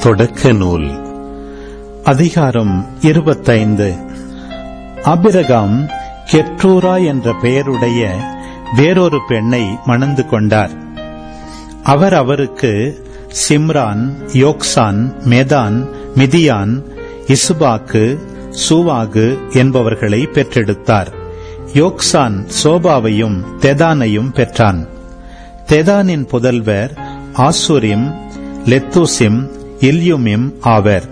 தொடக்க நூல் அதிகாரம் இருபத்தைந்து அபிரகாம் கெற்றூரா என்ற பெயருடைய வேறொரு பெண்ணை மணந்து கொண்டார் அவர் அவருக்கு சிம்ரான் யோக்சான் மெதான் மிதியான் இசுபாக்கு சூவாகு என்பவர்களை பெற்றெடுத்தார் யோக்சான் சோபாவையும் தெதானையும் பெற்றான் தெதானின் புதல்வர் ஆசுரிம் லெத்தூசிம் இல்யுமிம் ஆவர்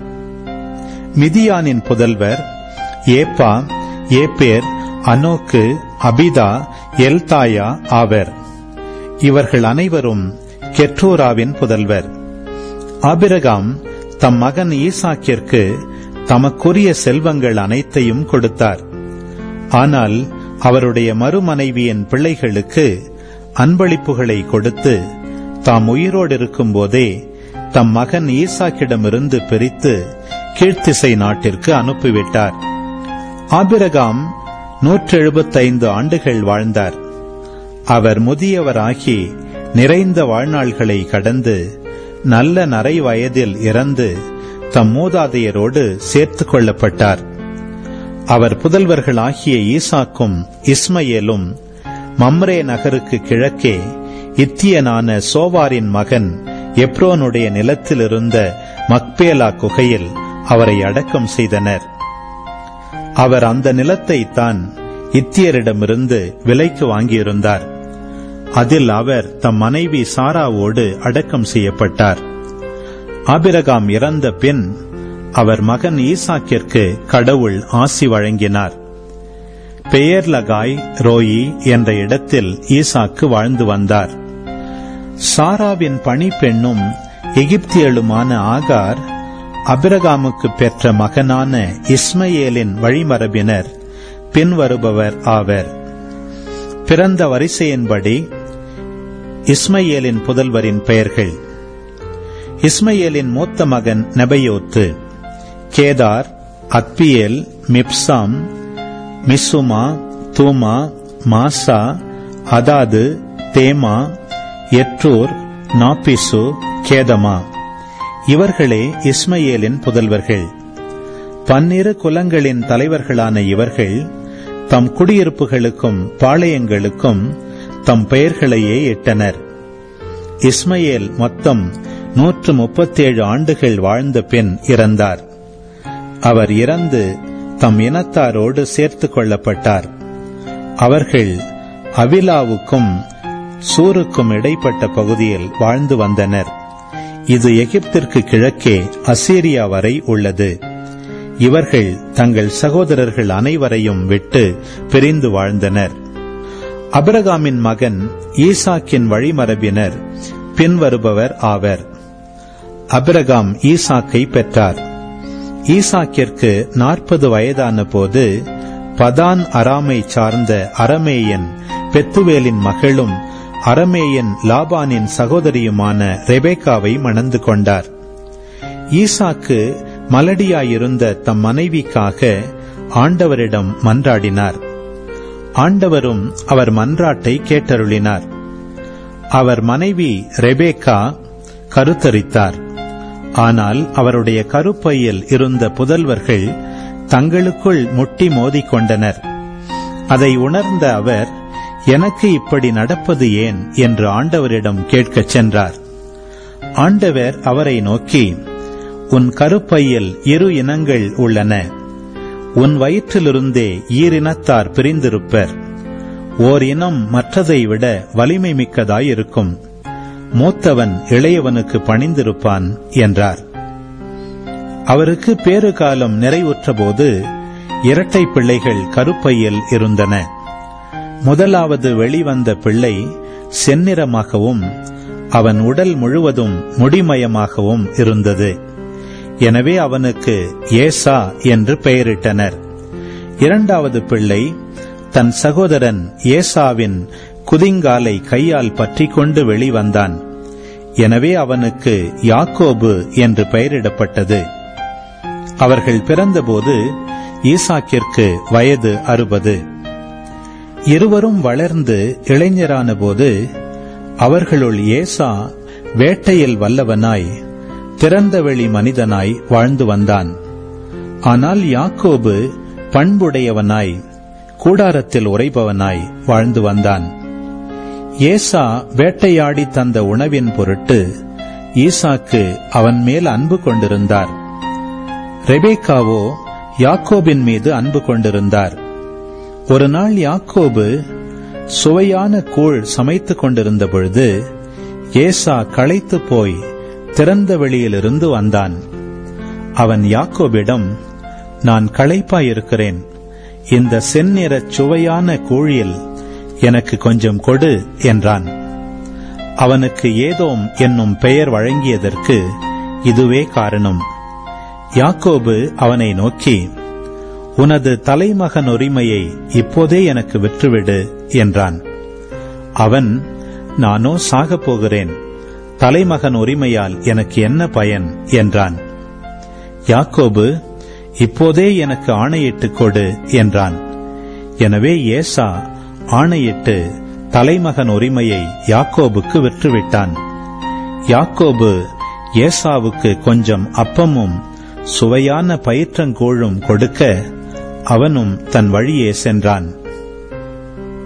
மிதியானின் புதல்வர் ஏப்பா ஏப்பேர் அனோக்கு அபிதா எல்தாயா ஆவர் இவர்கள் அனைவரும் கெற்றூராவின் புதல்வர் ஆபிரகாம் தம் மகன் ஈசாக்கிற்கு தமக்குரிய செல்வங்கள் அனைத்தையும் கொடுத்தார் ஆனால் அவருடைய மறுமனைவியின் பிள்ளைகளுக்கு அன்பளிப்புகளை கொடுத்து தாம் உயிரோடு இருக்கும்போதே தம் மகன் ஈசாக்கிடமிருந்து பிரித்து கீழ்த்திசை நாட்டிற்கு அனுப்பிவிட்டார் ஆபிரகாம் நூற்று எழுபத்தைந்து ஆண்டுகள் வாழ்ந்தார் அவர் முதியவராகி நிறைந்த வாழ்நாள்களை கடந்து நல்ல நரை வயதில் இறந்து தம் மூதாதையரோடு சேர்த்துக் கொள்ளப்பட்டார் அவர் புதல்வர்களாகிய ஈசாக்கும் இஸ்மயேலும் மம்ரே நகருக்கு கிழக்கே இத்தியனான சோவாரின் மகன் எப்ரோனுடைய நிலத்திலிருந்த மக்பேலா குகையில் அவரை அடக்கம் செய்தனர் அவர் அந்த நிலத்தை தான் இத்தியரிடமிருந்து விலைக்கு வாங்கியிருந்தார் அதில் அவர் தம் மனைவி சாராவோடு அடக்கம் செய்யப்பட்டார் ஆபிரகாம் இறந்த பின் அவர் மகன் ஈசாக்கிற்கு கடவுள் ஆசி வழங்கினார் பெயர்லகாய் ரோயி என்ற இடத்தில் ஈசாக்கு வாழ்ந்து வந்தார் சாராவின் பணிப்பெண்ணும் எகிப்தியலுமான ஆகார் அபிரகாமுக்கு பெற்ற மகனான இஸ்மயேலின் வழிமரபினர் பின்வருபவர் ஆவர் பிறந்த வரிசையின்படி இஸ்மயேலின் புதல்வரின் பெயர்கள் இஸ்மயேலின் மூத்த மகன் Nebaioth Kedar Adbeel Mibsam Mishma Dumah Massa Hadad தேமா எற்றூர் நாபிசு கேதமா இவர்களே இஸ்மயேலின் புதல்வர்கள் பன்னிரு குலங்களின் தலைவர்களான இவர்கள் தம் குடியிருப்புகளுக்கும் பாளையங்களுக்கும் தம் பெயர்களையே இட்டனர் இஸ்மயேல் மொத்தம் நூற்று முப்பத்தேழு ஆண்டுகள் வாழ்ந்த பின் இறந்தார் அவர் இறந்து தம் இனத்தாரோடு சேர்த்துக் கொள்ளப்பட்டார் அவர்கள் அவிலாவுக்கும் சூருக்கும் இடைப்பட்ட பகுதியில் வாழ்ந்து வந்தனர் இது எகிப்திற்கு கிழக்கே அசீரியா வரை உள்ளது இவர்கள் தங்கள் சகோதரர்கள் அனைவரையும் விட்டு பிரிந்து வாழ்ந்தனர் அபிரகாமின் மகன் ஈசாக்கின் வழிமரபினர் பின்வருபவர் ஆவர் அபிரகாம் ஈசாக்கை பெற்றார் ஈசாக்கிற்கு நாற்பது வயதான போது பதான் அராமை சார்ந்த அரமேயன் பெத்துவேலின் மகளும் அரமேயன் லாபானின் சகோதரியுமான ரெபேக்காவை மணந்து கொண்டார் ஈசாக்கு மலடியாயிருந்த தம் மனைவிக்காக ஆண்டவரிடம் மன்றாடினார் ஆண்டவரும் அவர் மன்றாட்டை கேட்டருளினார் அவர் மனைவி ரெபேக்கா கருத்தரித்தார் ஆனால் அவருடைய கருப்பையில் இருந்த புதல்வர்கள் தங்களுக்குள் முட்டி மோதிக்கொண்டனர் அதை உணர்ந்த அவர் எனக்கு இப்படி நடப்பது ஏன் என்று ஆண்டவரிடம் கேட்கச் சென்றார் ஆண்டவர் அவரை நோக்கி உன் கருப்பையில் இரு இனங்கள் உள்ளன உன் வயிற்றிலிருந்தே ஈரினத்தார் பிரிந்திருப்பர் ஓர் இனம் மற்றதை விட வலிமை மிக்கதாயிருக்கும் மூத்தவன் இளையவனுக்கு பணிந்திருப்பான் என்றார் அவருக்கு பேறு காலம் நிறைவுற்றபோது இரட்டை பிள்ளைகள் கருப்பையில் இருந்தன முதலாவது வெளிவந்த பிள்ளை செந்நிறமாகவும் அவன் உடல் முழுவதும் முடிமயமாகவும் இருந்தது எனவே அவனுக்கு ஏசா என்று பெயரிட்டனர் இரண்டாவது பிள்ளை தன் சகோதரன் ஏசாவின் குதிங்காலை கையால் பற்றி கொண்டு வெளிவந்தான் எனவே அவனுக்கு யாக்கோபு என்று பெயரிடப்பட்டது அவர்கள் பிறந்தபோது ஈசாக்கிற்கு வயது அறுபது இருவரும் வளர்ந்து இளைஞரான போது அவர்களுள் ஏசா வேட்டையில் வல்லவனாய் திறந்தவெளி மனிதனாய் வாழ்ந்து வந்தான் ஆனால் யாக்கோபு பண்புடையவனாய் கூடாரத்தில் உறைபவனாய் வாழ்ந்து வந்தான் ஏசா வேட்டையாடி தந்த உணவின் பொருட்டு ஈசாக்கு அவன் மேல் அன்பு கொண்டிருந்தார் ரெபேக்காவோ யாக்கோபின் மீது அன்பு கொண்டிருந்தார் ஒரு நாள் யாக்கோபு சுவையான கூழ் சமைத்துக் கொண்டிருந்த பொழுது ஏசா களைத்து போய் திறந்த வெளியிலிருந்து வந்தான் அவன் யாக்கோபிடம் நான் களைப்பாயிருக்கிறேன் இந்த செந்நிறச் சுவையான கூழில் எனக்கு கொஞ்சம் கொடு என்றான் அவனுக்கு ஏதோம் என்னும் பெயர் வழங்கியதற்கு இதுவே காரணம் யாக்கோபு அவனை நோக்கி உனது தலைமகன் உரிமையை இப்போதே எனக்கு விற்றுவிடு என்றான் அவன் நானோ சாகப் போகிறேன் தலைமகன் உரிமையால் எனக்கு என்ன பயன் என்றான் யாக்கோபு இப்போதே எனக்கு ஆணையிட்டுக் கொடு என்றான் எனவே ஏசா ஆணையிட்டு தலைமகன் உரிமையை யாக்கோபுக்கு விற்றுவிட்டான் யாக்கோபு ஏசாவுக்கு கொஞ்சம் அப்பமும் சுவையான பயிற்றங்கூழும் கொடுக்க அவனும் தன் வழியே சென்றான்